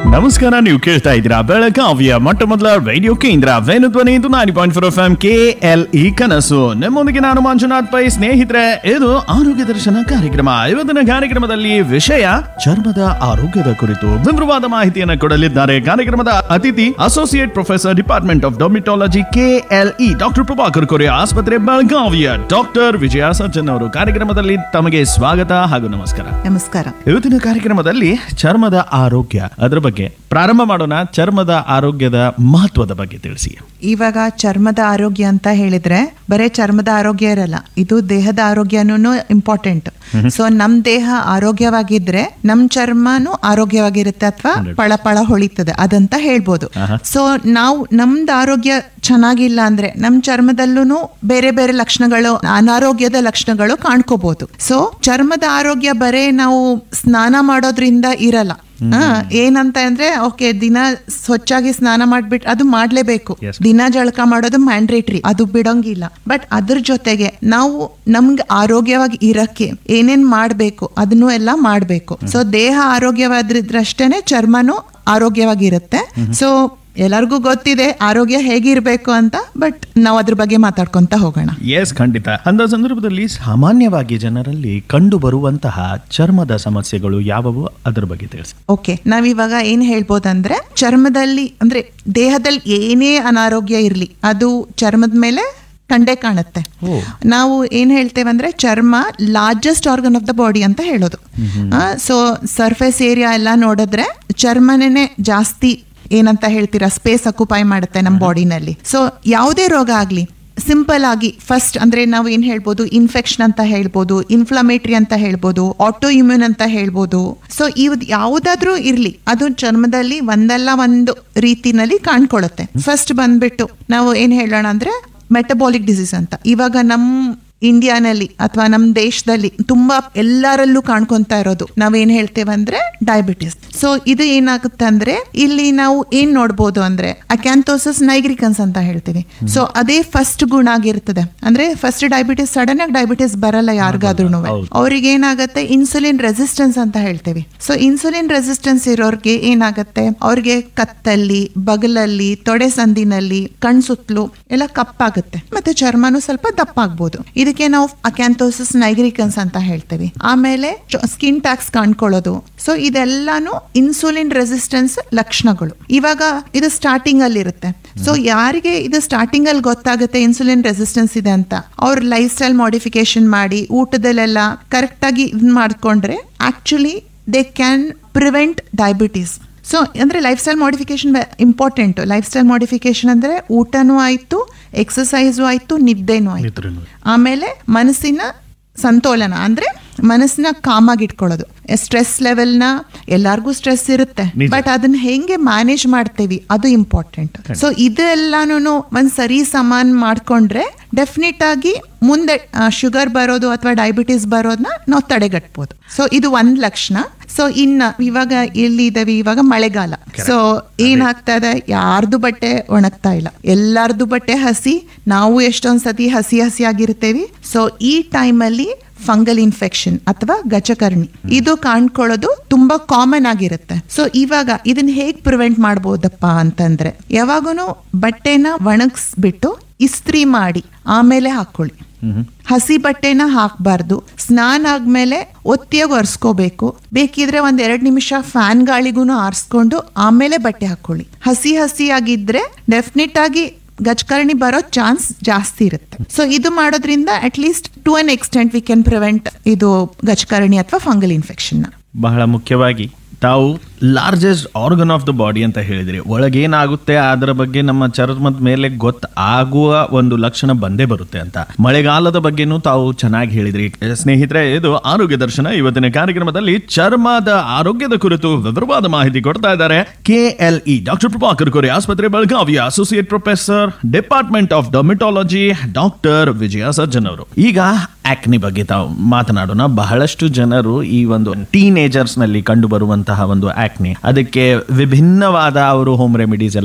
ನಮಸ್ಕಾರ ನೀವು ಕೇಳ್ತಾ ಇದ್ದೀರಾ ಬೆಳಗಾವಿಯ ಮೊಟ್ಟ ಮೊದಲ ರೇಡಿಯೋ ಕೇಂದ್ರ ವೇಣುಧ್ವನಿ ಇದು ನಾನಿ point four F M K L E ಕನಸು ನಿಮ್ಮೊಂದಿಗೆ ನಾನು ಮಂಜುನಾಥ್ ಪೈ ಸ್ನೇಹಿತರೆ ಇದು ಆರೋಗ್ಯ ದರ್ಶನ ಕಾರ್ಯಕ್ರಮ ಇವತ್ತಿನ ಕಾರ್ಯಕ್ರಮದಲ್ಲಿ ವಿಷಯ ಚರ್ಮದ ಆರೋಗ್ಯದ ಕುರಿತು ವಿವರವಾದ ಮಾಹಿತಿಯನ್ನು ಕೊಡಲಿದ್ದಾರೆ ಕಾರ್ಯಕ್ರಮದ ಅತಿಥಿ associate professor department of dermatology K L E doctor Prabhakar Kore ಆಸ್ಪತ್ರೆ ಬೆಳಗಾವಿಯ ಡಾಕ್ಟರ್ ವಿಜಯ ಸರ್ಜನ್ ಅವರು ಕಾರ್ಯಕ್ರಮದಲ್ಲಿ ತಮಗೆ ಸ್ವಾಗತ ಹಾಗೂ ನಮಸ್ಕಾರ ನಮಸ್ಕಾರ ಇವತ್ತಿನ ಕಾರ್ಯಕ್ರಮದಲ್ಲಿ ಚರ್ಮದ ಆರೋಗ್ಯ ಅದರ ಬಗ್ಗೆ ಪ್ರಾರಂಭ ಮಾಡೋಣ ಚರ್ಮದ ಆರೋಗ್ಯದ ಮಹತ್ವದ ಬಗ್ಗೆ ತಿಳಿಸಿ ಇವಾಗ ಚರ್ಮದ ಆರೋಗ್ಯ ಅಂತ ಹೇಳಿದ್ರೆ ಬರೇ ಚರ್ಮದ ಆರೋಗ್ಯ ಇರಲ್ಲ ಇದು ದೇಹದ ಆರೋಗ್ಯನೂ ಇಂಪಾರ್ಟೆಂಟ್ ಸೊ ನಮ್ ದೇಹ ಆರೋಗ್ಯವಾಗಿದ್ರೆ ನಮ್ ಚರ್ಮನು ಆರೋಗ್ಯವಾಗಿರುತ್ತೆ ಅಥವಾ ಪಳ ಪಳ ಹೊಳಿತದೆ ಅದಂತ ಹೇಳ್ಬೋದು ಸೊ ನಾವು ನಮ್ದು ಆರೋಗ್ಯ ಚೆನ್ನಾಗಿಲ್ಲ ಅಂದ್ರೆ ನಮ್ ಚರ್ಮದಲ್ಲೂ ಬೇರೆ ಬೇರೆ ಲಕ್ಷಣಗಳು ಅನಾರೋಗ್ಯದ ಲಕ್ಷಣಗಳು ಕಾಣ್ಕೋಬಹುದು ಸೊ ಚರ್ಮದ ಆರೋಗ್ಯ ಬರೇ ನಾವು ಸ್ನಾನ ಮಾಡೋದ್ರಿಂದ ಇರಲ್ಲ ಆ, ಏನಂತ ಅಂದ್ರೆ ಓಕೆ ದಿನ ಸ್ವಚ್ಛಾಗಿ ಸ್ನಾನ ಮಾಡ್ಬಿಟ್ಟು ಅದು ಮಾಡ್ಲೇಬೇಕು Yes. ದಿನ ಜಳಕ ಮಾಡೋದು ಮ್ಯಾಂಡ್ರೇಟ್ರಿ ಅದು ಬಿಡೋಂಗಿಲ್ಲ ಬಟ್ ಅದ್ರ ಜೊತೆಗೆ ನಾವು ನಮ್ಗೆ ಆರೋಗ್ಯವಾಗಿ ಇರಕ್ಕೆ ಏನೇನ್ ಮಾಡ್ಬೇಕು ಅದನ್ನು ಎಲ್ಲ ಮಾಡ್ಬೇಕು ಸೊ ದೇಹ ಆರೋಗ್ಯವಾದ್ರಷ್ಟೇನೆ ಚರ್ಮನು ಆರೋಗ್ಯವಾಗಿರುತ್ತೆ ಸೊ ಎಲ್ಲರಿಗೂ ಗೊತ್ತಿದೆ ಆರೋಗ್ಯ ಹೇಗಿರ್ಬೇಕು ಅಂತ ಬಟ್ ನಾವು ಅದ್ರ ಬಗ್ಗೆ ಮಾತಾಡ್ಕೊಂತ ಹೋಗೋಣ ಎಸ್ ಖಂಡಿತ ಅಂತ ಸಂದರ್ಭದಲ್ಲಿ ಸಾಮಾನ್ಯವಾಗಿ ಜನರಲ್ಲಿ ಕಂಡು ಬರುವಂತಹ ಚರ್ಮದ ಸಮಸ್ಯೆಗಳು ಯಾವುವು ಅದರ ಬಗ್ಗೆ ತಿಳಿಸಿ ಓಕೆ ನಾವಿವಾಗ ಏನ್ ಹೇಳ್ಬೋದಂದ್ರೆ ಚರ್ಮದಲ್ಲಿ ಅಂದ್ರೆ ದೇಹದಲ್ಲಿ ಏನೇ ಅನಾರೋಗ್ಯ ಇರ್ಲಿ ಅದು ಚರ್ಮದ ಮೇಲೆ ಕಂಡೇ ಕಾಣುತ್ತೆ ಓ. ನಾವು ಏನ್ ಹೇಳ್ತೇವೆ ಅಂದ್ರೆ ಚರ್ಮ largest organ of the body ಅಂತ ಹೇಳೋದು ಸೊ ಸರ್ಫೇಸ್ ಏರಿಯಾ ಎಲ್ಲ ನೋಡಿದ್ರೆ ಚರ್ಮನೇ ಜಾಸ್ತಿ ಏನಂತ ಹೇಳ್ತೀರಾ ಸ್ಪೇಸ್ ಅಕ್ಯುಪೈ ಮಾಡುತ್ತೆ ನಮ್ಮ ಬಾಡಿನಲ್ಲಿ ಸೊ ಯಾವುದೇ ರೋಗ ಆಗ್ಲಿ ಸಿಂಪಲ್ ಆಗಿ ಫಸ್ಟ್ ಅಂದ್ರೆ ನಾವು ಏನ್ ಹೇಳ್ಬೋದು ಇನ್ಫೆಕ್ಷನ್ ಅಂತ ಹೇಳ್ಬೋದು ಇನ್ಫ್ಲಮೇಟರಿ ಅಂತ ಹೇಳ್ಬೋದು ಆಟೋ ಇಮ್ಯೂನ್ ಅಂತ ಹೇಳ್ಬೋದು ಸೊ ಇವ್ ಯಾವುದಾದ್ರೂ ಇರ್ಲಿ ಅದು ಚರ್ಮದಲ್ಲಿ ಒಂದಲ್ಲ ಒಂದು ರೀತಿನಲ್ಲಿ ಕಾಣ್ಕೊಳ್ಳುತ್ತೆ ಫಸ್ಟ್ ಬಂದ್ಬಿಟ್ಟು ನಾವು ಏನ್ ಹೇಳೋಣ ಅಂದ್ರೆ ಮೆಟಬಾಲಿಕ್ ಡಿಸೀಸ್ ಅಂತ ಇವಾಗ ನಮ್ ಇಂಡಿಯಾನಲ್ಲಿ ಅಥವಾ ನಮ್ಮ ದೇಶದಲ್ಲಿ ತುಂಬಾ ಎಲ್ಲರಲ್ಲೂ ಕಾಣ್ಕೊಂತ ಇರೋದು ನಾವೇನ್ ಹೇಳ್ತೇವೆ ಅಂದ್ರೆ ಡಯಾಬಿಟಿಸ್ ಸೊ ಇದು ಏನಾಗುತ್ತೆ ಅಂದ್ರೆ ಇಲ್ಲಿ ನಾವು ಏನ್ ನೋಡ್ಬೋದು ಅಂದ್ರೆ ಅಕ್ಯಾಂಥೋಸಿಸ್ ನೈಗ್ರಿಕನ್ಸ್ ಅಂತ ಹೇಳ್ತೀವಿ ಸೊ ಅದೇ ಫಸ್ಟ್ ಗುಣ ಆಗಿರ್ತದೆ ಅಂದ್ರೆ ಫಸ್ಟ್ ಡಯಾಬಿಟಿಸ್ ಸಡನ್ ಆಗಿ ಡಯಾಬಿಟಿಸ್ ಬರಲ್ಲ ಯಾರಿಗಾದ್ರೂ ಹೌದು. ಅವ್ರಿಗೆ ಏನಾಗುತ್ತೆ ಇನ್ಸುಲಿನ್ ರೆಸಿಸ್ಟೆನ್ಸ್ ಅಂತ ಹೇಳ್ತೇವೆ ಸೊ ಇನ್ಸುಲಿನ್ ರೆಸಿಸ್ಟೆನ್ಸ್ ಇರೋರ್ಗೆ ಏನಾಗುತ್ತೆ ಅವ್ರಿಗೆ ಕತ್ತಲ್ಲಿ ಬಗಲಲ್ಲಿ ತೊಡೆ ಸಂದಿನಲ್ಲಿ ಕಣ್ ಸುತ್ತಲೂ ಎಲ್ಲ ಕಪ್ಪಾಗುತ್ತೆ ಮತ್ತೆ ಚರ್ಮನೂ ಸ್ವಲ್ಪ ದಪ್ಪ ಆಗ್ಬೋದು ಇದಕ್ಕೆ ನಾವು ಅಕ್ಯಾಂಥೋಸಿಸ್ ನೈಗ್ರಿಕನ್ಸ್ ಅಂತ ಹೇಳ್ತೇವೆ ಆಮೇಲೆ ಸ್ಕಿನ್ ಟ್ಯಾಕ್ಸ್ ಕಾಣ್ಕೊಳ್ಳೋದು ಸೊ ಇದೆಲ್ಲಾನು ಇನ್ಸುಲಿನ್ ರೆಸಿಸ್ಟೆನ್ಸ್ ಲಕ್ಷಣಗಳು ಇವಾಗ ಇದು ಸ್ಟಾರ್ಟಿಂಗ್ ಅಲ್ಲಿ ಇರುತ್ತೆ ಸೊ ಯಾರಿಗೆ ಇದು ಸ್ಟಾರ್ಟಿಂಗ್ ಅಲ್ಲಿ ಗೊತ್ತಾಗುತ್ತೆ ಇನ್ಸುಲಿನ್ ರೆಸಿಸ್ಟೆನ್ಸ್ ಇದೆ ಅಂತ ಅವ್ರ ಲೈಫ್ ಸ್ಟೈಲ್ ಮಾಡಿಫಿಕೇಶನ್ ಮಾಡಿ ಊಟದಲ್ಲೆಲ್ಲ ಕರೆಕ್ಟ್ ಆಗಿ ಇದ್ ಮಾಡ್ಕೊಂಡ್ರೆ actually they can prevent diabetes so ಅಂದ್ರೆ life style modification important life style modification ಅಂದ್ರೆ ಊಟನೂ ಆಯ್ತು ಎಕ್ಸಸೈಸು ಆಯ್ತು ನಿದ್ದೆನೂ ಆಯ್ತು ನಿದ್ರೆನೂ. ಆಮೇಲೆ ಮನಸ್ಸಿನ ಸಂತೋಲನ ಅಂದ್ರೆ ಮನಸ್ಸನ್ನ ಕಾಮಾಗಿ ಇಟ್ಕೊಳ್ಳೋದು ಸ್ಟ್ರೆಸ್ ಲೆವೆಲ್ನ ಎಲ್ಲಾರ್ಗೂ ಸ್ಟ್ರೆಸ್ ಇರುತ್ತೆ ನಿಜ. ಬಟ್ ಅದನ್ನ ಹೆಂಗೆ ಮ್ಯಾನೇಜ್ ಮಾಡ್ತೇವಿ ಅದು ಇಂಪಾರ್ಟೆಂಟ್ ಸೊ ಇದೆಲ್ಲಾನು ಒಂದ್ ಸರಿ ಸಮಾನ್ ಮಾಡ್ಕೊಂಡ್ರೆ ಡೆಫಿನೆಟ್ ಆಗಿ ಮುಂದೆ ಶುಗರ್ ಬರೋದು ಅಥವಾ ಡಯಾಬಿಟಿಸ್ ಬರೋದನ್ನ ನಾವು ತಡೆಗಟ್ಬೋದು ಸೊ ಇದು ಒಂದ್ ಲಕ್ಷಣ ಸೊ ಇನ್ನ ಇವಾಗ ಎಲ್ಲಿ ಇದಾವೆ ಇವಾಗ ಮಳೆಗಾಲ ಸೊ ಏನಾಗ್ತಾ ಇದೆ ಯಾರ್ದು ಬಟ್ಟೆ ಒಣಗ್ತಾ ಇಲ್ಲ ಎಲ್ಲಾರ್ದು ಬಟ್ಟೆ ಹಸಿ ನಾವು ಎಷ್ಟೊಂದ್ ಸತಿ ಹಸಿ ಹಸಿ ಆಗಿರ್ತೇವಿ ಸೊ ಈ ಟೈಮಲ್ಲಿ ಫಂಗಲ್ ಇನ್ಫೆಕ್ಷನ್ ಅಥವಾ ಗಜಕರ್ಣಿ ಇದು ಕಾಣ್ಕೊಳ್ಳೋದು ತುಂಬಾ ಕಾಮನ್ ಆಗಿರುತ್ತೆ ಸೊ ಇವಾಗ ಇದನ್ನ ಹೇಗ್ ಪ್ರಿವೆಂಟ್ ಮಾಡ್ಬೋದಪ್ಪ ಅಂತಂದ್ರೆ ಯಾವಾಗೂನು ಬಟ್ಟೆನ ಒಣಗಿಸ್ಬಿಟ್ಟು ಇಸ್ತ್ರಿ ಮಾಡಿ ಆಮೇಲೆ ಹಾಕೊಳ್ಳಿ ಹಸಿ ಬಟ್ಟೆನ ಹಾಕ್ಬಾರ್ದು ಸ್ನಾನ ಆದ್ಮೇಲೆ ಒತ್ತಿಯಾಗಿ ಒರೆಸ್ಕೋಬೇಕು ಬೇಕಿದ್ರೆ ಒಂದ್ ಎರಡ್ ನಿಮಿಷ ಫ್ಯಾನ್ ಗಾಳಿಗೂ ಆರಿಸ್ಕೊಂಡು ಆಮೇಲೆ ಬಟ್ಟೆ ಹಾಕೊಳ್ಳಿ ಹಸಿ ಹಸಿ ಆಗಿದ್ರೆ ಡೆಫಿನೆಟ್ ಆಗಿ ಗಜ್ಕರ್ಣಿ ಬರೋ ಚಾನ್ಸ್ ಜಾಸ್ತಿ ಇರುತ್ತೆ ಸೊ ಇದು ಮಾಡೋದ್ರಿಂದ at least to an extent we can prevent ಇದು ಗಜ್ಕರ್ಣಿ ಅಥವಾ ಫಂಗಲ್ ಇನ್ಫೆಕ್ಷನ್ ಬಹಳ ಮುಖ್ಯವಾಗಿ ತಾವು largest organ of the body ಅಂತ ಹೇಳಿದ್ರಿ ಒಳಗೇನಾಗುತ್ತೆ ಅದರ ಬಗ್ಗೆ ನಮ್ಮ ಚರ್ಮದ ಮೇಲೆ ಗೊತ್ತ ಆಗುವ ಒಂದು ಲಕ್ಷಣ ಬಂದೇ ಬರುತ್ತೆ ಅಂತ ಮಳೆಗಾಲದ ಬಗ್ಗೆನೂ ತಾವು ಚೆನ್ನಾಗಿ ಹೇಳಿದ್ರಿ ಸ್ನೇಹಿತರೆ ಇದು ಆರೋಗ್ಯ ದರ್ಶನ ಇವತ್ತಿನ ಕಾರ್ಯಕ್ರಮದಲ್ಲಿ ಚರ್ಮದ ಆರೋಗ್ಯದ ಕುರಿತು ವಿವರವಾದ ಮಾಹಿತಿ ಕೊಡ್ತಾ ಇದ್ದಾರೆ K L E doctor Prabhakar Kore ಆಸ್ಪತ್ರೆ ಬೆಳಗಾವಿಯ associate professor department of dermatology doctor Vijaya ಸರ್ಜನ್ ಅವರು ಈಗ ಆಕ್ನಿ ಬಗ್ಗೆ ತಾವು ಮಾತನಾಡೋಣ ಬಹಳಷ್ಟು ಜನರು ಈ ಒಂದು ಟೀನೇಜರ್ಸ್ ನಲ್ಲಿ ಕಂಡು ಬರುವಂತಹ ಒಂದು ಆಕ್ನಿ ಅದಕ್ಕೆ ವಿಭಿನ್ನವಾದ ಅವರು ಹೋಮ್ ರೆಮಿಡೀಸ್ ಎಲ್ಲ